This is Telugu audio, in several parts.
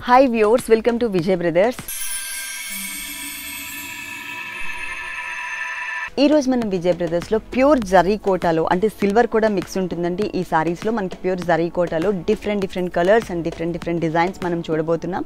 hi viewers welcome to Vijay brothers ఈ రోజు మనం విజయ్ బ్రదర్స్లో ప్యూర్ జరీ కోటాలో అంటే సిల్వర్ కూడా మిక్స్ ఉంటుందండి ఈ సారీస్లో మనకి ప్యూర్ జరీ కోటాలో different different colours and different different designs మనం చూడబోతున్నాం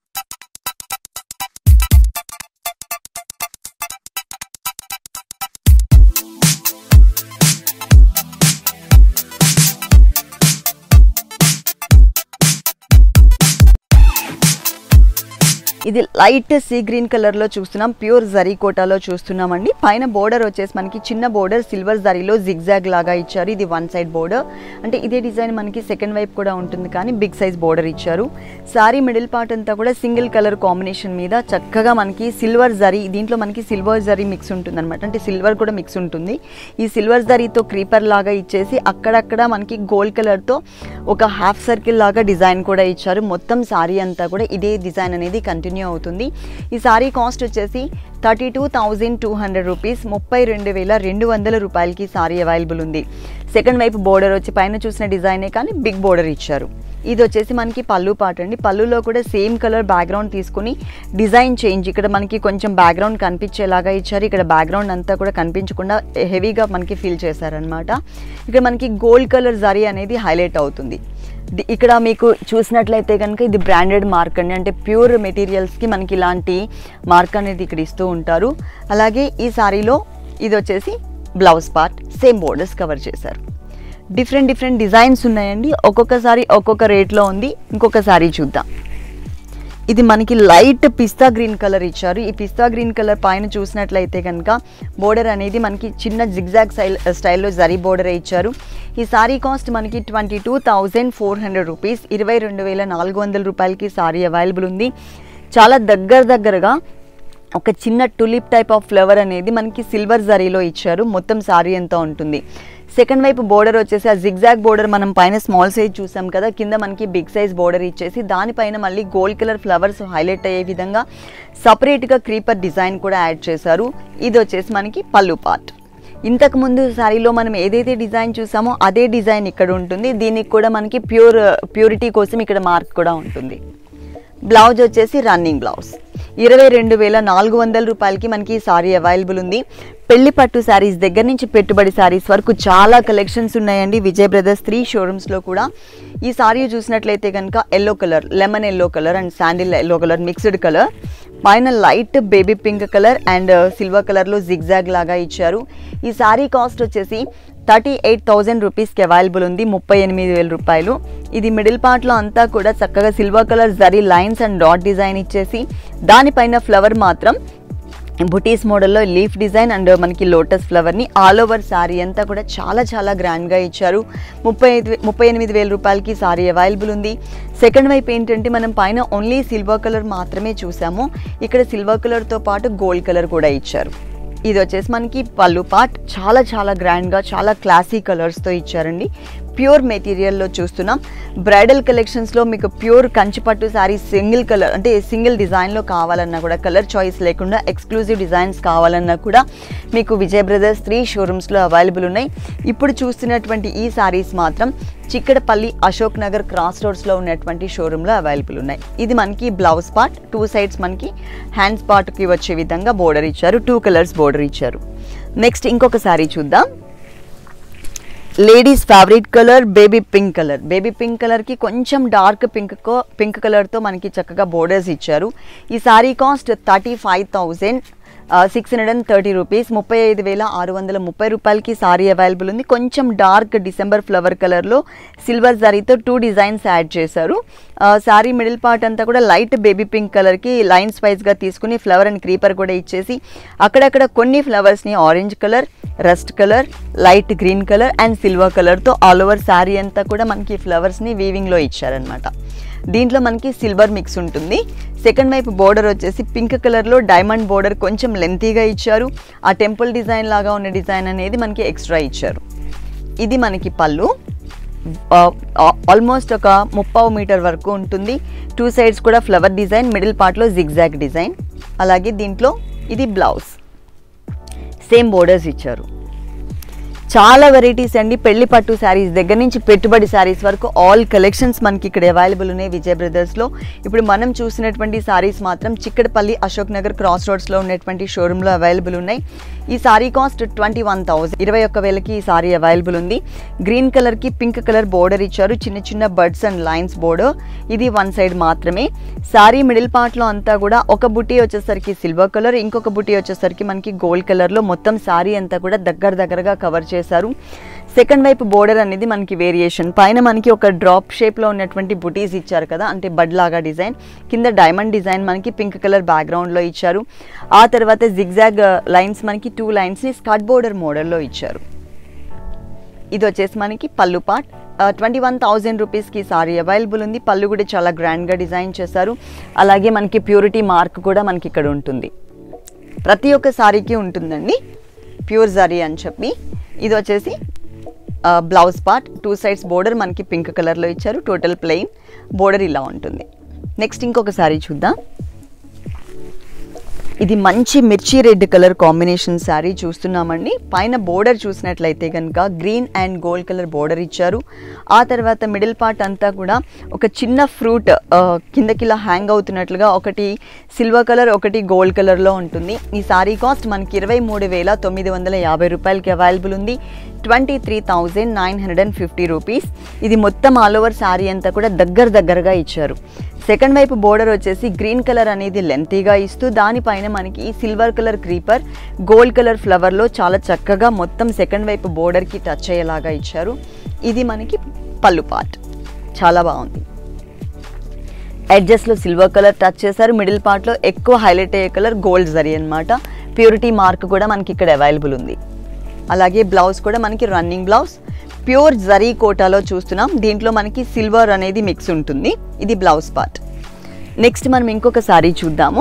ఇది లైట్ సీ గ్రీన్ కలర్లో చూస్తున్నాం ప్యూర్ జరీ కోటాలో చూస్తున్నామండి పైన బోర్డర్ వచ్చేసి మనకి చిన్న బోర్డర్ సిల్వర్ జరీలో జిగ్జాగ్ లాగా ఇచ్చారు ఇది వన్ సైడ్ బోర్డర్ అంటే ఇదే డిజైన్ మనకి సెకండ్ వైపు కూడా ఉంటుంది కానీ బిగ్ సైజ్ బోర్డర్ ఇచ్చారు సారీ మిడిల్ పార్ట్ అంతా కూడా సింగిల్ కలర్ కాంబినేషన్ మీద చక్కగా మనకి సిల్వర్ జరీ దీంట్లో మనకి సిల్వర్ జరీ మిక్స్ ఉంటుంది అనమాట అంటే సిల్వర్ కూడా మిక్స్ ఉంటుంది ఈ సిల్వర్ జరీతో క్రీపర్ లాగా ఇచ్చేసి అక్కడక్కడ మనకి గోల్డ్ కలర్తో ఒక హాఫ్ సర్కిల్ లాగా డిజైన్ కూడా ఇచ్చారు మొత్తం సారీ అంతా కూడా ఇదే డిజైన్ అనేది కంటిన్యూ అవుతుంది ఈ సారీ కాస్ట్ వచ్చేసి thirty two thousand two hundred rupees ముప్పై రెండు వేల రెండు వందల రూపాయలకి సారీ అవైలబుల్ ఉంది సెకండ్ వైపు బోర్డర్ వచ్చి పైన చూసిన డిజైనే కానీ బిగ్ బోర్డర్ ఇచ్చారు ఇది వచ్చేసి మనకి పళ్ళు పాట అండి పళ్ళులో కూడా సేమ్ కలర్ బ్యాక్గ్రౌండ్ తీసుకుని డిజైన్ చేంజ్ ఇక్కడ మనకి కొంచెం బ్యాక్గ్రౌండ్ కనిపించేలాగా ఇచ్చారు ఇక్కడ బ్యాక్గ్రౌండ్ అంతా కూడా కనిపించకుండా హెవీగా మనకి ఫీల్ చేశారనమాట ఇక్కడ మనకి గోల్డ్ కలర్ జరీ అనేది హైలైట్ అవుతుంది ది- ఇక్కడ మీకు చూసినట్లయితే కనుక ఇది బ్రాండెడ్ మార్క్ అండి అంటే ప్యూర్ మెటీరియల్స్కి మనకి ఇలాంటి మార్క్ అనేది ఇక్కడ ఇస్తూ ఉంటారు అలాగే ఈ సారీలో ఇది వచ్చేసి blouse part same borders cover చేశారు డిఫరెంట్ డిఫరెంట్ డిజైన్స్ ఉన్నాయండి ఒక్కొక్కసారి ఒక్కొక్క రేట్లో ఉంది ఇంకొక సారీ చూద్దాం ఇది మనకి లైట్ పిస్తా గ్రీన్ కలర్ ఇచ్చారు ఈ పిస్తా గ్రీన్ కలర్ పైన చూసినట్లయితే కనుక బోర్డర్ అనేది మనకి చిన్న జిగ్జాగ్ స్టైల్ స్టైల్లో జరీ బోర్డర్ ఇచ్చారు ఈ సారీ కాస్ట్ మనకి twenty two thousand four hundred rupees ఇరవై రెండు వేల నాలుగు వందల రూపాయలకి సారీ అవైలబుల్ ఉంది చాలా దగ్గర దగ్గరగా ఒక చిన్న టులిప్ టైప్ ఆఫ్ ఫ్లవర్ అనేది మనకి సిల్వర్ జరీలో ఇచ్చారు మొత్తం సారీ అంతా ఉంటుంది సెకండ్ వైపు బోర్డర్ వచ్చేసి ఆ జిగ్జాగ్ బోర్డర్ మనం పైన స్మాల్ సైజ్ చూసాం కదా కింద మనకి బిగ్ సైజ్ బోర్డర్ ఇచ్చేసి దానిపైన మళ్ళీ గోల్డ్ కలర్ ఫ్లవర్స్ హైలైట్ అయ్యే విధంగా సపరేట్గా క్రీపర్ డిజైన్ కూడా యాడ్ చేశారు ఇది వచ్చేసి మనకి పళ్ళు పార్ట్ ఇంతకు ముందు శారీలో మనం ఏదైతే డిజైన్ చూసామో అదే డిజైన్ ఇక్కడ ఉంటుంది దీనికి కూడా మనకి ప్యూర్ ప్యూరిటీ కోసం ఇక్కడ మార్క్ కూడా ఉంటుంది బ్లౌజ్ వచ్చేసి రన్నింగ్ బ్లౌజ్ ఇరవై రెండు వేల నాలుగు వందల రూపాయలకి మనకి ఈ సారీ అవైలబుల్ ఉంది పెళ్లి పట్టు శారీస్ దగ్గర నుంచి పెట్టుబడి శారీస్ వరకు చాలా కలెక్షన్స్ ఉన్నాయండి విజయ్ బ్రదర్స్ త్రీ షోరూమ్స్లో కూడా ఈ సారీ చూసినట్లయితే కనుక yellow colour lemon yellow colour and sandal yellow colour mixed colour పైన light baby pink colour and silver కలర్లో జిగ్జాగ్ లాగా ఇచ్చారు ఈ సారీ కాస్ట్ వచ్చేసి థర్టీ ఎయిట్ థౌజండ్ రూపీస్కి అవైలబుల్ ఉంది ముప్పై ఎనిమిది వేల రూపాయలు ఇది మిడిల్ పార్ట్లో అంతా కూడా చక్కగా సిల్వర్ కలర్ జరీ లైన్స్ అండ్ డాట్ డిజైన్ ఇచ్చేసి దానిపైన ఫ్లవర్ మాత్రం బుటీస్ మోడల్లో లీఫ్ డిజైన్ అండ్ మనకి లోటస్ ఫ్లవర్ని ఆల్ ఓవర్ శారీ అంతా కూడా చాలా చాలా గ్రాండ్గా ఇచ్చారు ముప్పై ఐదు ముప్పై ఎనిమిది వేల రూపాయలకి సారీ అవైలబుల్ ఉంది సెకండ్ వైపు ఏంటంటే మనం పైన ఓన్లీ సిల్వర్ కలర్ మాత్రమే చూసాము ఇక్కడ సిల్వర్ కలర్తో పాటు గోల్డ్ కలర్ కూడా ఇచ్చారు ఇది వచ్చేసి మనకి పళ్ళు పార్ట్ చాలా చాలా గ్రాండ్గా చాలా క్లాసీ కలర్స్తో ఇచ్చారండి ప్యూర్ మెటీరియల్లో చూస్తున్నాం బ్రైడల్ కలెక్షన్స్లో మీకు ప్యూర్ కంచిపట్టు శారీ సింగిల్ కలర్ అంటే సింగిల్ డిజైన్లో కావాలన్నా కూడా కలర్ చాయిస్ లేకుండా ఎక్స్క్లూజివ్ డిజైన్స్ కావాలన్నా కూడా మీకు విజయ్ బ్రదర్స్ త్రీ షోరూమ్స్లో అవైలబుల్ ఉన్నాయి ఇప్పుడు చూస్తున్నటువంటి ఈ శారీస్ మాత్రం చిక్కడపల్లి అశోక్ నగర్ క్రాస్ రోడ్స్లో ఉన్నటువంటి షోరూంలో అవైలబుల్ ఉన్నాయి ఇది మనకి బ్లౌజ్ పార్ట్ టూ సైడ్స్ మనకి హ్యాండ్స్ పార్ట్కి వచ్చే విధంగా బోర్డర్ ఇచ్చారు టూ కలర్స్ బోర్డర్ ఇచ్చారు నెక్స్ట్ ఇంకొక శారీ చూద్దాం ladies favourite colour baby pink colour baby pink కలర్కి కొంచెం డార్క్ పింక్ పింక్ కలర్తో మనకి చక్కగా బోర్డర్స్ ఇచ్చారు ఈ sari cost thirty five thousand six hundred and thirty rupees ముప్పై ఐదు వేల ఆరు వందల ముప్పై రూపాయలకి సారీ అవైలబుల్ ఉంది కొంచెం డార్క్ డిసెంబర్ ఫ్లవర్ కలర్లో సిల్వర్ జరీతో టూ డిజైన్స్ యాడ్ చేశారు సారీ మిడిల్ పార్ట్ అంతా కూడా లైట్ బేబీ పింక్ కలర్కి లైన్స్ వైజ్గా తీసుకుని ఫ్లవర్ అండ్ క్రీపర్ కూడా ఇచ్చేసి అక్కడక్కడ కొన్ని ఫ్లవర్స్ని orange colour rust colour light green colour and silver కలర్తో ఆల్ ఓవర్ శారీ అంతా కూడా మనకి ఫ్లవర్స్ని వీవింగ్లో ఇచ్చారనమాట దీంట్లో మనకి సిల్వర్ మిక్స్ ఉంటుంది సెకండ్ వైపు బోర్డర్ వచ్చేసి పింక్ కలర్లో డైమండ్ బోర్డర్ కొంచెం లెంతీగా ఇచ్చారు ఆ టెంపుల్ డిజైన్ లాగా ఉన్న డిజైన్ అనేది మనకి ఎక్స్ట్రా ఇచ్చారు ఇది మనకి పళ్ళు ఆల్మోస్ట్ ఒక ముప్పావు మీటర్ వరకు ఉంటుంది టూ సైడ్స్ కూడా ఫ్లవర్ డిజైన్ మిడిల్ పార్ట్లో జిగ్జాగ్ డిజైన్ అలాగే దీంట్లో ఇది బ్లౌజ్ సేమ్ బోర్డర్స్ ఇచ్చారు చాలా వెరైటీస్ అండి పెళ్లి పట్టు శారీస్ దగ్గర నుంచి పెట్టుబడి శారీస్ వరకు ఆల్ కలెక్షన్స్ మనకి ఇక్కడ అవైలబుల్ ఉన్నాయి విజయ్ బ్రదర్స్లో ఇప్పుడు మనం చూసినటువంటి శారీస్ మాత్రం చిక్కడపల్లి అశోక్ నగర్ క్రాస్ రోడ్స్లో ఉన్నటువంటి షోరూంలో అవైలబుల్ ఉన్నాయి ఈ sari cost twenty one thousand ఇరవై ఒక్క వేలకి ఈ సారీ అవైలబుల్ ఉంది గ్రీన్ కలర్కి పింక్ కలర్ బోర్డర్ ఇచ్చారు చిన్న చిన్న బర్డ్స్ అండ్ లైన్స్ బోర్డర్ ఇది వన్ సైడ్ మాత్రమే సారీ మిడిల్ పార్ట్లో అంతా కూడా ఒక బుట్టి వచ్చేసరికి సిల్వర్ కలర్ ఇంకొక బుట్టి వచ్చేసరికి మనకి గోల్డ్ కలర్లో మొత్తం సారీ అంతా కూడా దగ్గర దగ్గరగా కవర్ చేశారు సెకండ్ వైపు బోర్డర్ అనేది మనకి వేరియేషన్ పైన మనకి ఒక డ్రాప్ షేప్లో ఉన్నటువంటి బుటీస్ ఇచ్చారు కదా అంటే బడ్ లాగా డిజైన్ కింద డైమండ్ డిజైన్ మనకి పింక్ కలర్ బ్యాక్గ్రౌండ్లో ఇచ్చారు ఆ తర్వాత జిగ్జాగ్ లైన్స్ మనకి టూ లైన్స్ని స్కట్ బోర్డర్ మోడల్లో ఇచ్చారు ఇది వచ్చేసి మనకి పళ్ళు పార్ట్ ట్వంటీ వన్ థౌజండ్ రూపీస్కి సారీ అవైలబుల్ ఉంది పళ్ళు కూడా చాలా గ్రాండ్గా డిజైన్ చేశారు అలాగే మనకి ప్యూరిటీ మార్క్ కూడా మనకి ఇక్కడ ఉంటుంది ప్రతి ఒక్క సారీకి ఉంటుందండి ప్యూర్ జరీ అని చెప్పి ఇది వచ్చేసి blouse part two sides border మనకి పింక్ కలర్లో ఇచ్చారు టోటల్ ప్లెయిన్ బోర్డర్ ఇలా ఉంటుంది నెక్స్ట్ ఇంకొక సారీ చూద్దాం ఇది మంచి మిర్చి రెడ్ కలర్ కాంబినేషన్ శారీ చూస్తున్నామండి పైన బోర్డర్ చూసినట్లయితే కనుక green and gold colour border ఇచ్చారు ఆ తర్వాత మిడిల్ పార్ట్ అంతా కూడా ఒక చిన్న ఫ్రూట్ కిందకి ఇలా హ్యాంగ్ అవుతున్నట్లుగా ఒకటి సిల్వర్ కలర్ ఒకటి గోల్డ్ కలర్లో ఉంటుంది ఈ శారీ కాస్ట్ మనకి ఇరవై మూడు వేల తొమ్మిది వందల యాభై రూపాయలకి అవైలబుల్ ఉంది twenty three thousand nine hundred and fifty rupees ఇది మొత్తం ఆల్ ఓవర్ శారీ అంతా కూడా దగ్గర దగ్గరగా ఇచ్చారు సెకండ్ వైపు బోర్డర్ వచ్చేసి గ్రీన్ కలర్ అనేది లెంతీగా ఇస్తూ దానిపైన మనకి silver colour creeper gold colour ఫ్లవర్లో చాలా చక్కగా మొత్తం సెకండ్ వైపు బోర్డర్కి టచ్ అయ్యేలాగా ఇచ్చారు ఇది మనకి పళ్ళు పార్ట్ చాలా బాగుంది ఎడ్జెస్లో సిల్వర్ కలర్ టచ్ చేశారు మిడిల్ పార్ట్లో ఎక్కువ హైలైట్ అయ్యే కలర్ గోల్డ్ జరీ అనమాట ప్యూరిటీ మార్క్ కూడా మనకి ఇక్కడ అవైలబుల్ ఉంది అలాగే బ్లౌజ్ కూడా మనకి రన్నింగ్ బ్లౌజ్ ప్యూర్ జరీ కోటాలో చూస్తున్నాం దీంట్లో మనకి సిల్వర్ అనేది మిక్స్ ఉంటుంది ఇది బ్లౌజ్ పార్ట్ నెక్స్ట్ మనం ఇంకొక సారీ చూద్దాము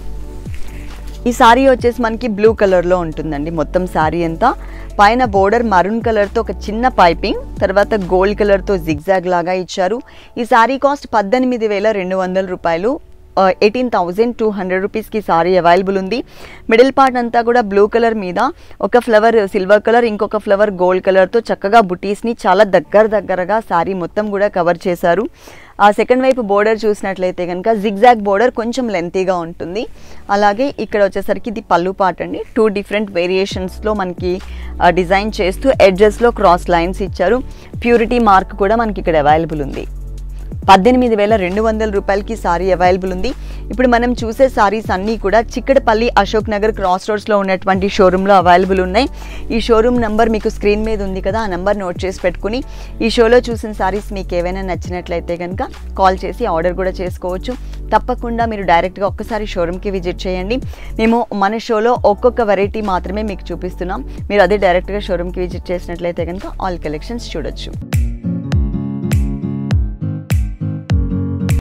ఈ సారీ వచ్చేసి మనకి బ్లూ కలర్లో ఉంటుందండి మొత్తం సారీ అంతా పైన బోర్డర్ మరూన్ కలర్తో ఒక చిన్న పైపింగ్ తర్వాత గోల్డ్ కలర్తో జిగ్జాగ్ లాగా ఇచ్చారు ఈ సారీ కాస్ట్ పద్దెనిమిది వేల రెండు వందల రూపాయలు ఎయిటీన్ థౌజండ్ టూ హండ్రెడ్ రూపీస్కి సారీ అవైలబుల్ ఉంది మిడిల్ పార్ట్ అంతా కూడా బ్లూ కలర్ మీద ఒక ఫ్లవర్ సిల్వర్ కలర్ ఇంకొక ఫ్లవర్ గోల్డ్ కలర్తో చక్కగా బుటీస్ని చాలా దగ్గర దగ్గరగా సారీ మొత్తం కూడా కవర్ చేశారు ఆ సెకండ్ వైపు బోర్డర్ చూసినట్లయితే కనుక జిగ్జాగ్ బోర్డర్ కొంచెం లెంతీగా ఉంటుంది అలాగే ఇక్కడ వచ్చేసరికి ఇది పళ్ళు పార్ట్ అండి టూ డిఫరెంట్ వేరియేషన్స్లో మనకి డిజైన్ చేస్తూ ఎడ్జెస్లో క్రాస్ లైన్స్ ఇచ్చారు ప్యూరిటీ మార్క్ కూడా మనకి ఇక్కడ అవైలబుల్ ఉంది పద్దెనిమిది వేల రెండు వందల రూపాయలకి సారీ అవైలబుల్ ఉంది ఇప్పుడు మనం చూసే సారీస్ అన్నీ కూడా చిక్కడపల్లి అశోక్ నగర్ క్రాస్ రోడ్స్లో ఉన్నటువంటి షోరూంలో అవైలబుల్ ఉన్నాయి ఈ షోరూమ్ నెంబర్ మీకు స్క్రీన్ మీద ఉంది కదా ఆ నెంబర్ నోట్ చేసి పెట్టుకుని ఈ షోలో చూసిన సారీస్ మీకు ఏవైనా నచ్చినట్లయితే కనుక కాల్ చేసి ఆర్డర్ కూడా చేసుకోవచ్చు తప్పకుండా మీరు డైరెక్ట్గా ఒక్కసారి షోరూమ్కి విజిట్ చేయండి మేము మన షోలో ఒక్కొక్క వెరైటీ మాత్రమే మీకు చూపిస్తున్నాం మీరు అదే డైరెక్ట్గా షోరూమ్కి విజిట్ చేసినట్లయితే కనుక ఆల్ కలెక్షన్స్ చూడొచ్చు